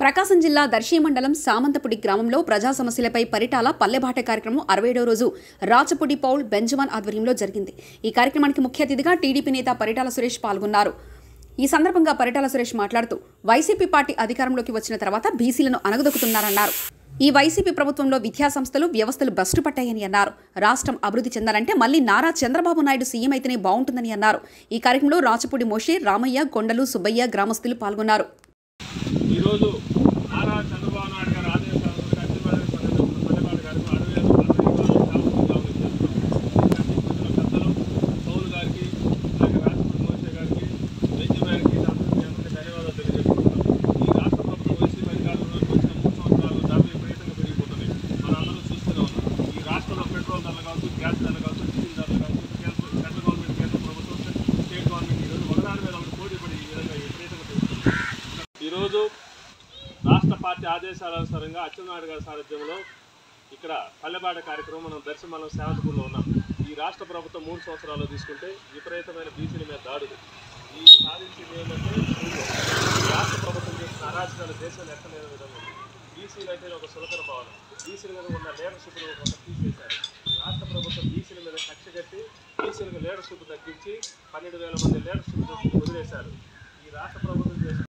ప్రకాశం జిల్లా దర్శి మండలం సామంతపుడి గ్రామంలో ప్రజా సమస్యలపై పరిటాల పల్లెబాట కార్యక్రమం అరవైడో రోజు రాచపుడి పౌల్ బెంజమాన్ ఆధ్వర్యంలో జరిగింది ఈ కార్యక్రమానికి ముఖ్య అతిథిగా టీడీపీ నేత పరిటాల సురేష్ పాల్గొన్నారు ఈ సందర్భంగా పరిటాల సురేష్ మాట్లాడుతూ వైసీపీ పార్టీ అధికారంలోకి వచ్చిన తర్వాత బీసీలను అనగదొక్కుతున్నారన్నారు ఈ వైసీపీ ప్రభుత్వంలో విద్యా సంస్థలు వ్యవస్థలు భ్రష్టు పట్టాయని అన్నారు రాష్ట్రం అభివృద్ధి చెందాలంటే మళ్లీ నారా చంద్రబాబు నాయుడు సీఎం అయితేనే బాగుంటుందని అన్నారు ఈ కార్యక్రమంలో రాచపూడి మోషే రామయ్య కొండలు సుబ్బయ్య గ్రామస్తులు పాల్గొన్నారు ఈరోజు నారా చంద్రబాబు నాయుడు గారి ఆదేశాలను కట్టిబడి పల్లెపాడు గారికి అడవి పెద్దలు పౌలు గారికి అలాగే రాజపూడి మోసే గారికి వైద్య గారికి అందరికీ అందరికీ ధన్యవాదాలు తెలియజేస్తున్నాం ఈ రాష్ట్ర ప్రభుత్వం వైసీపీ అధికారంలోకి వచ్చిన మూడు సంవత్సరాలు ధరలు విపరీతంగా పెరిగిపోతున్నాయి మనందరం చూస్తూనే ఉన్నాం ఈ రాష్ట్రంలో పెట్రోల్ ధరలు కావచ్చు గ్యాస్ ధరలు కావచ్చు డీజిల్ ధరలు కావచ్చు కేంద్ర సెంట్రల్ గవర్నమెంట్ కేంద్ర ప్రభుత్వం స్టేట్ గవర్నమెంట్ ఈరోజు ఒకదాని మీద ఒకటి పోటీ పడి ఈ విధంగా విపరీతంగా పెరుగుతుంది ఈరోజు రాష్ట్ర పార్టీ ఆదేశాల అనుసారంగా అచ్చెన్నాయుడు గారి సారథ్యంలో ఇక్కడ పల్లెబాట కార్యక్రమం మనం దర్శనం సేవకుల్లో ఉన్నాం ఈ రాష్ట్ర ప్రభుత్వం మూడు సంవత్సరాలు తీసుకుంటే విపరీతమైన బీసీల మీద దాడులు ఈ సాధించింది ఏంటంటే మూడు. ఈ రాష్ట్ర ప్రభుత్వం చేసిన అరాచకాలు దేశంలో ఎక్కలేని విధంగా ఉంది బీసీలు అంటే ఒక సులకన భావన బీసీల మీద ఉన్న లీడర్షిప్ ఒక తీసేశారు రాష్ట్ర ప్రభుత్వం బీసీల మీద కక్ష కట్టి బీసీలకు లీడర్షిప్ తగ్గించి పన్నెండు వేల మంది లీడర్షిప్ వదిలేశారు ఈ రాష్ట్ర ప్రభుత్వం చేసిన